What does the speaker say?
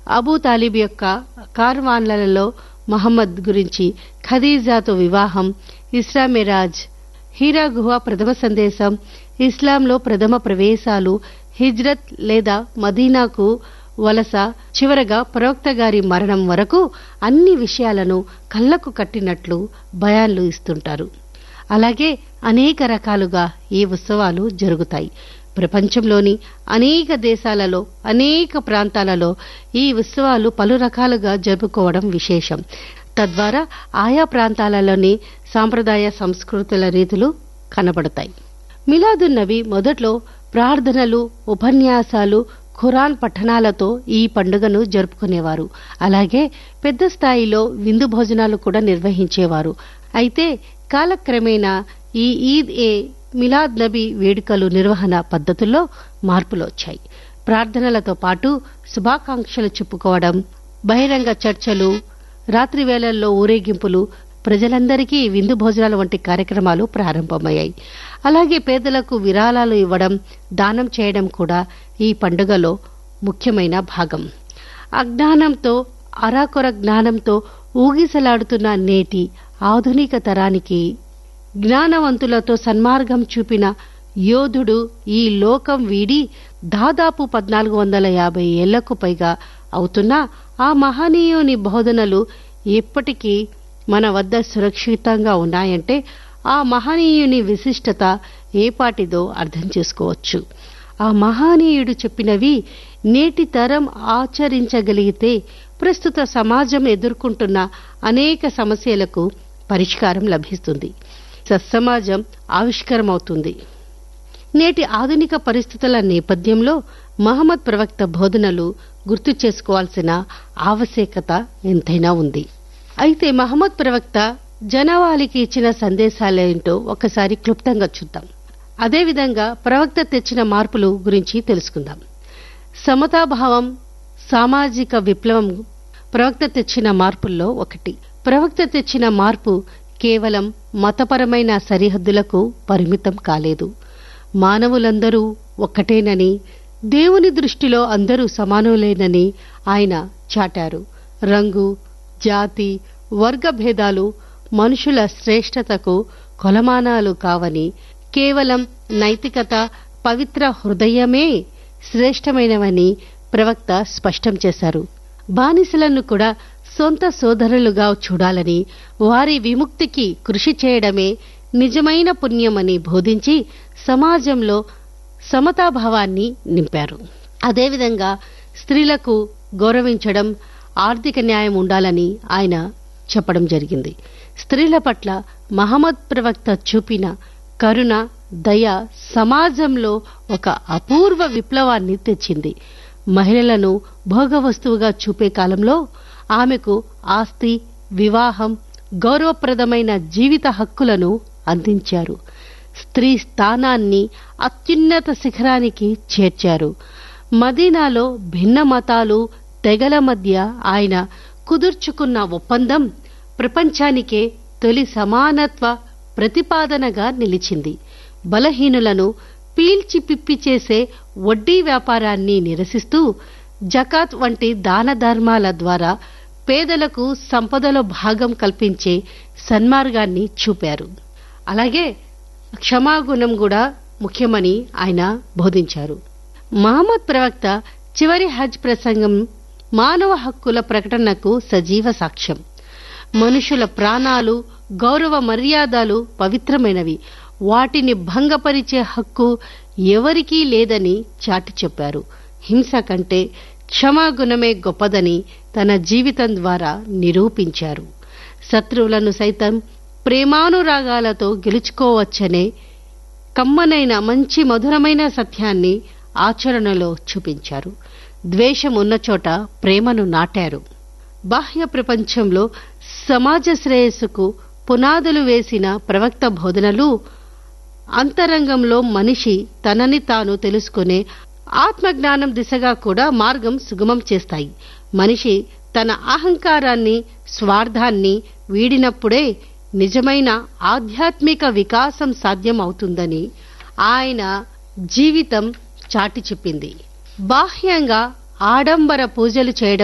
Abu Talib యొక్క కార్వాన్లలో మహమ్మద్ గురించి ఖదీజాతో వివాహం ఇస్రా మిరాజ్ హీరా గుహ ప్రథమ సందేశం ఇస్లాంలో ప్రథమ ప్రవేశాలు హిజ్రత్ లేదా మదీనాకు వలస చివరగా ప్రవక్త గారి మరణం వరకు అన్ని విషయాలను కళ్లకు కట్టినట్లు బయాన్లు ఇస్తుంటారు అలాగే అనేక రకాలుగా ఈ ఉత్సవాలు జరుగుతాయి ప్రపంచంలోని అనేక దేశాలలో అనేక ప్రాంతాలలో ఈ ఉత్సవాలు పలు రకాలుగా జరుపుకోవడం విశేషం తద్వారా ఆయా ప్రాంతాలలోని సాంప్రదాయ సంస్కృతుల రీతులు కనబడతాయి మిలాదున్ నబీ మొదట్లో ప్రార్థనలు ఉపన్యాసాలు ఖురాన్ పఠనాలతో ఈ పండుగను జరుపుకునేవారు అలాగే పెద్ద స్థాయిలో విందు భోజనాలు కూడా నిర్వహించేవారు అయితే కాలక్రమేణా ఈ ఈద్ ఏ మిలాద్ నబీ వేడుకలు నిర్వహణ పద్ధతుల్లో మార్పులు వచ్చాయి ప్రార్థనలతో పాటు శుభాకాంక్షలు చెప్పుకోవడం బహిరంగ చర్చలు రాత్రి వేళల్లో ఊరేగింపులు ప్రజలందరికీ విందు భోజనాలు వంటి కార్యక్రమాలు ప్రారంభమయ్యాయి అలాగే పేదలకు విరాళాలు ఇవ్వడం దానం చేయడం కూడా ఈ పండుగలో ముఖ్యమైన భాగం అజ్ఞానంతో అరాకొర జ్ఞానంతో ఊగిసలాడుతున్న నేటి ఆధునిక తరానికి జ్ఞానవంతులతో సన్మార్గం చూపిన యోధుడు ఈ లోకం వీడి దాదాపు పద్నాలుగు వందల యాభై ఏళ్లకు పైగా అవుతున్నా ఆ మహనీయుని బోధనలు ఎప్పటికీ మన వద్ద సురక్షితంగా ఉన్నాయంటే ఆ మహనీయుని విశిష్టత ఏపాటిదో అర్థం చేసుకోవచ్చు ఆ మహనీయుడు చెప్పినవి నేటి తరం ఆచరించగలిగితే ప్రస్తుత సమాజం ఎదుర్కొంటున్న అనేక సమస్యలకు పరిష్కారం లభిస్తుంది సత్సమాజం ఆవిష్కరమవుతుంది నేటి ఆధునిక పరిస్థితుల నేపథ్యంలో మహమ్మద్ ప్రవక్త బోధనలు గుర్తు చేసుకోవాల్సిన ఆవశ్యకత ఎంతైనా ఉంది అయితే మహమ్మద్ ప్రవక్త జనవాళికి ఇచ్చిన సందేశాలేంటో ఒకసారి క్లుప్తంగా చూద్దాం అదేవిధంగా ప్రవక్త తెచ్చిన మార్పులు గురించి తెలుసుకుందాం సమతాభావం సామాజిక విప్లవం ప్రవక్త తెచ్చిన మార్పుల్లో ఒకటి ప్రవక్త తెచ్చిన మార్పు కేవలం మతపరమైన సరిహద్దులకు పరిమితం కాలేదు మానవులందరూ ఒక్కటేనని దేవుని దృష్టిలో అందరూ సమానులేనని ఆయన చాటారు రంగు జాతి వర్గ భేదాలు మనుషుల శ్రేష్టతకు కొలమానాలు కావని కేవలం నైతికత పవిత్ర హృదయమే శ్రేష్టమైనవని ప్రవక్త స్పష్టం చేశారు బానిసలను కూడా సొంత సోదరులుగా చూడాలని వారి విముక్తికి కృషి చేయడమే నిజమైన పుణ్యమని బోధించి సమాజంలో సమతాభావాన్ని నింపారు అదేవిధంగా స్త్రీలకు గౌరవించడం ఆర్థిక న్యాయం ఉండాలని ఆయన చెప్పడం జరిగింది స్త్రీల పట్ల మహమ్మద్ ప్రవక్త చూపిన కరుణ దయ సమాజంలో ఒక అపూర్వ విప్లవాన్ని తెచ్చింది మహిళలను భోగవస్తువుగా చూపే కాలంలో ఆమెకు ఆస్తి వివాహం గౌరవప్రదమైన జీవిత హక్కులను అందించారు స్త్రీ స్థానాన్ని అత్యున్నత శిఖరానికి చేర్చారు మదీనాలో భిన్న మతాలు తెగల మధ్య ఆయన కుదుర్చుకున్న ఒప్పందం ప్రపంచానికే తొలి సమానత్వ ప్రతిపాదనగా నిలిచింది బలహీనులను పీల్చి పిప్పి చేసే వడ్డీ వ్యాపారాన్ని నిరసిస్తూ జకాత్ వంటి దాన ధర్మాల ద్వారా పేదలకు సంపదలో భాగం కల్పించే సన్మార్గాన్ని చూపారు అలాగే క్షమాగుణం కూడా ముఖ్యమని ఆయన బోధించారు మహమ్మద్ ప్రవక్త చివరి హజ్ ప్రసంగం మానవ హక్కుల ప్రకటనకు సజీవ సాక్ష్యం మనుషుల ప్రాణాలు గౌరవ మర్యాదలు పవిత్రమైనవి వాటిని భంగపరిచే హక్కు ఎవరికీ లేదని చాటి చెప్పారు హింస కంటే క్షమాగుణమే గొప్పదని తన జీవితం ద్వారా నిరూపించారు శత్రువులను సైతం ప్రేమానురాగాలతో గెలుచుకోవచ్చనే కమ్మనైన మంచి మధురమైన సత్యాన్ని ఆచరణలో చూపించారు ద్వేషం ఉన్న చోట ప్రేమను నాటారు బాహ్య ప్రపంచంలో సమాజ శ్రేయస్సుకు పునాదులు వేసిన ప్రవక్త బోధనలు అంతరంగంలో మనిషి తనని తాను తెలుసుకునే ఆత్మజ్ఞానం దిశగా కూడా మార్గం సుగమం చేస్తాయి మనిషి తన అహంకారాన్ని స్వార్థాన్ని వీడినప్పుడే నిజమైన ఆధ్యాత్మిక వికాసం సాధ్యం అవుతుందని ఆయన జీవితం చాటి చెప్పింది బాహ్యంగా ఆడంబర పూజలు చేయడం